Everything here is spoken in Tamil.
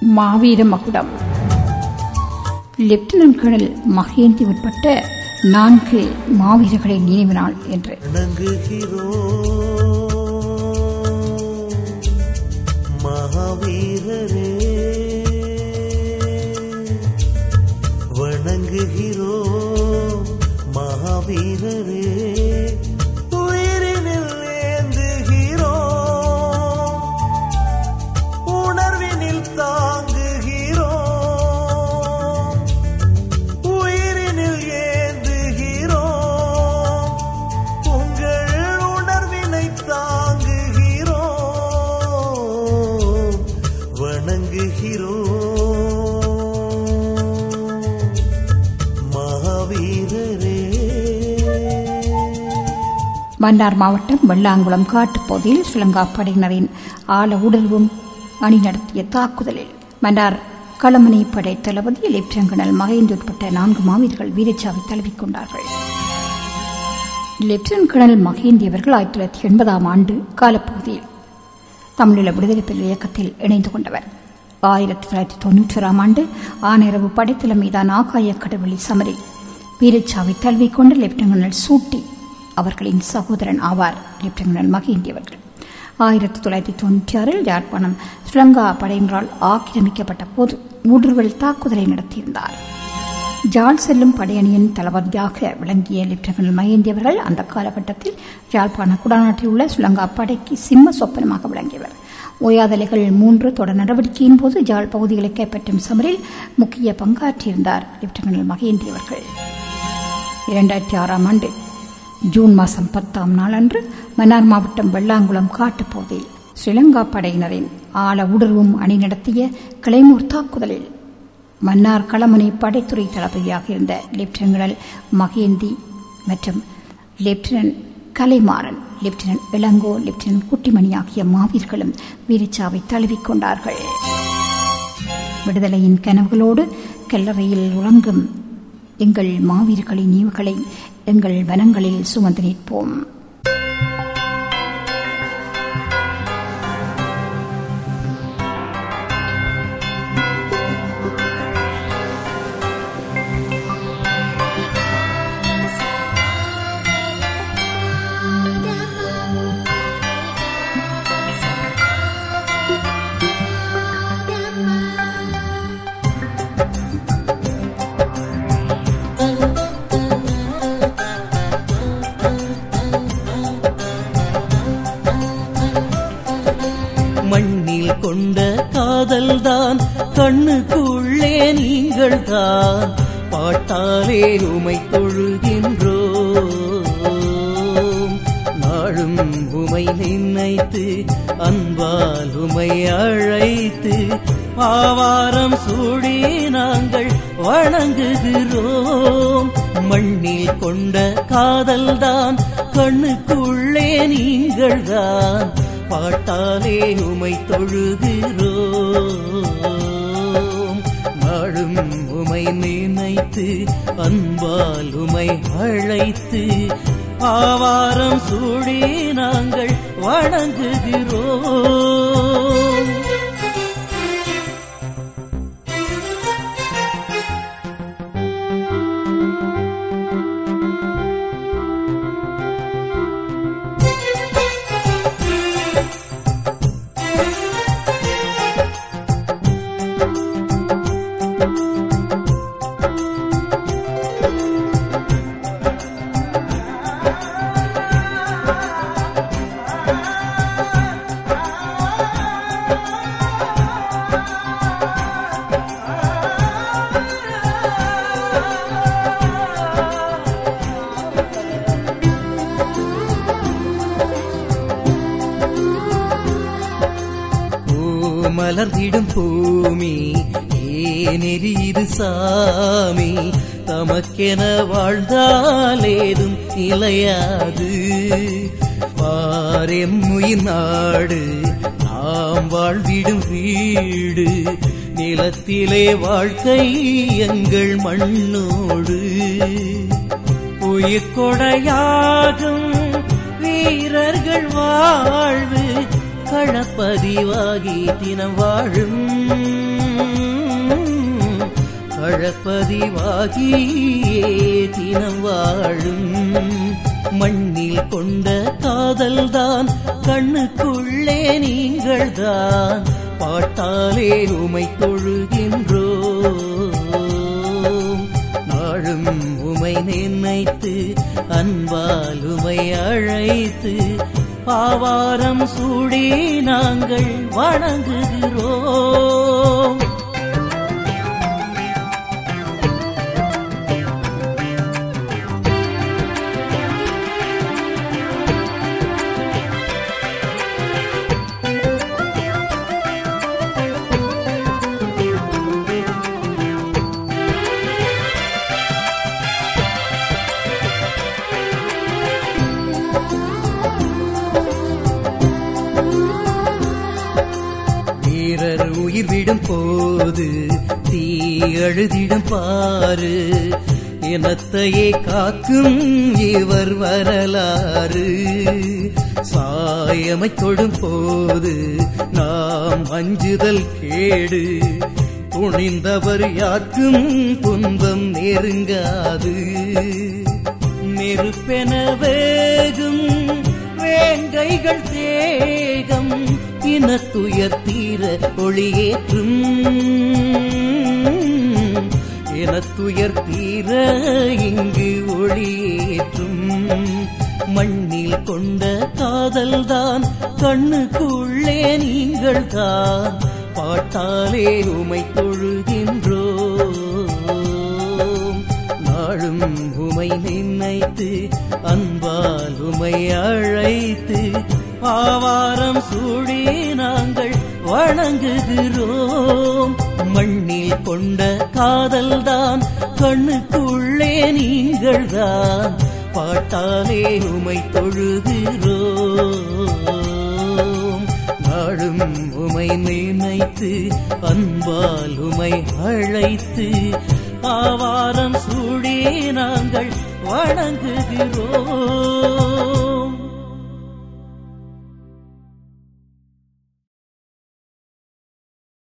மாவீர மகுடம் லெப்டினன்ட் கர்னல் மகேந்தி உட்பட்ட நான்கு மாவீரர்களின் நினைவு நாள் என்று வணங்குகிறோம் மகாவீரரே வணங்குகிறோம் மகாவீரரே உயிரினில் ஏந்துகிறோம் உணர்வினில் தாங்குகிறோம் உயிரினில் ஏந்துகிறோம் உங்கள் உணர்வினை தாங்குகிறோம் வணங்குகிறோம் மகாவீரரே மன்னார் மாவட்டம் வெள்ளாங்குளம் காட்டுப்பகுதியில் ஸ்ரீலங்கா படையினரின் ஆழ உடல்வும் அணி நடத்திய தாக்குதலில் மன்னார் களமணி படை தளபதி லெப்டினன்ட் கர்னல் மகேந்தி உட்பட்ட நான்கு மாவீரர்கள் வீரச்சாவை தழுவிக் கொண்டார்கள் லெப்டினன்ட் கர்னல் மகேந்தி அவர்கள் ஆயிரத்தி தொள்ளாயிரத்தி எண்பதாம் ஆண்டு காலப்பகுதியில் தமிழீழ விடுதலை புலிகள் இயக்கத்தில் இணைந்து கொண்டவர் ஆயிரத்தி தொள்ளாயிரத்தி தொன்னூற்றாம் ஆண்டு ஆனிரவு படைத்தளம் மீதான ஆகாய கடவுளி சமரில் வீரச்சாவை தழுவிக்கொண்ட லெப்டினன்ட் கர்னல் சூட்டி அவர்களின் சகோதரன் ஆவார் லெப்டினன்ட் கர்னல் மகேந்தி அவர்கள் ஆயிரத்தி தொள்ளாயிரத்தி தொண்ணூற்றி ஆறில் யாழ்ப்பாணம் ஸ்ரீலங்கா படையினரால் ஆக்கிரமிக்கப்பட்ட போது ஊடுருவல் தாக்குதலை நடத்தியிருந்தார் ஜாழ் செல்லும் படையணியின் தளபதியாக விளங்கிய லெப்டினன்ட் கர்னல் மகேந்தி அவர்கள் அந்த காலகட்டத்தில் யாழ்ப்பாண குடாநாட்டில் உள்ள ஸ்ரீலங்கா படைக்கு சிம்ம சொப்பனமாக விளங்கியவர் ஓயாதலைகள் மூன்று தொடர் நடவடிக்கையின் போது ஜாழ் பகுதிகளை கைப்பற்றும் சமரில் முக்கிய பங்காற்றியிருந்தார் லெப்டினன்ட் கர்னல் மகேந்தி அவர்கள் இரண்டாயிரத்தி ஆறாம் ஆண்டு ஜூன் மாதம் பத்தாம் நாளன்று மன்னார் மாவட்டம் வெள்ளாங்குளம் காட்டுப்பகுதியில் ஸ்ரீலங்கா படையினரின் ஆழ ஊடுருவும் அணி நடத்திய கிளைமூர் தாக்குதலில் மன்னார் களமணி படைத்துறை தளபதியாக இருந்த லெப்டினன்ட் கர்னல் மகேந்தி மற்றும் lieutenant Kalaimaran lieutenant Ilango lieutenant Kuttimani ஆகிய மாவீர்களும் வீரச்சாவை தழுவிக் கொண்டார்கள் விடுதலையின் கனவுகளோடு கல்லறையில் உறங்கும் எங்கள் மாவீரர்களின் நினைவுகளை எங்கள் வனங்களில் சுமந்து நிற்போம் மண்ணில் கொண்ட காதல்தான் கண்ணுக்குள்ளே நீங்கள் தான் பாட்டாலே உமை தொழுகின்றோம் நாளும் உமை நினைத்து அன்பால் உமை அழைத்து ஆவாரம் சூடி நாங்கள் வணங்குகிறோம் மண்ணில் கொண்ட காதல்தான் கண்ணுக்குள்ளே நீங்கள் தான் பாட்டாலே உமை தொழுகிறோம் நாளும் உமை நினைத்து அன்பால் உமை அழைத்து ஆவாரம் சூடி நாங்கள் வணங்குகிறோம் பூ மலர்ந்திடும் பூமி ஏனெறிது சாமி தமக்கென வாழ்ந்தாலேதும் நிலையாது பாரெம்முயின் நாடு நாம் வாழ்ந்திடும் வீடு நிலத்திலே வாழ்க்கை எங்கள் மண்ணோடு உயிர் கொடையாகும் வீரர்கள் வாழ்வு களப்பதிவாகி தினம் வாழும் களப்பதிவாகியே தினம் வாழும் மண்ணில் கொண்ட காதல்தான் கண்ணுக்குள்ளே நீங்கள்தான் பாட்டாலே உமை தொழுகின்றோம் நாளும் உமை நினைத்து அன்பால் உமை அழைத்து பாவாரம் சூடி நாங்கள் வணங்குகிறோம் வீரர் உயிர் விடும் போது தீ அழுதிடும் பாரு இனத்தையே காக்கும் இவர் வரலாறு சாயமை தொடும் போது நாம் அஞ்சுதல் கேடு துணிந்தவர் யாருக்கும் துன்பம் நெருங்காது நெருப்பென வேகும் வேங்கைகள் தேகம் இனத்துயர் தீர ஒளியேற்றும் இனத்துயர் தீர இங்கு ஒளியேற்றும் மண்ணில் கொண்ட காதல்தான் கண்ணுக்குள்ளே நீங்கள் தான் பாட்டாலே உமை தொழுகின்றோம் நாளும் உமை நினைத்து அன்பால் உமை அழைத்து ஆவாரம் சூடி நாங்கள் வணங்குகிறோம் மண்ணில் கொண்ட காதல்தான் கண்ணுக்குள்ளே நீங்கள் தான் பாட்டாலே உமை தொழுகிறோம் நாளும் உமை நினைத்து அன்பால் உமை அழைத்து ஆவாரம் சூடி நாங்கள் வணங்குகிறோம்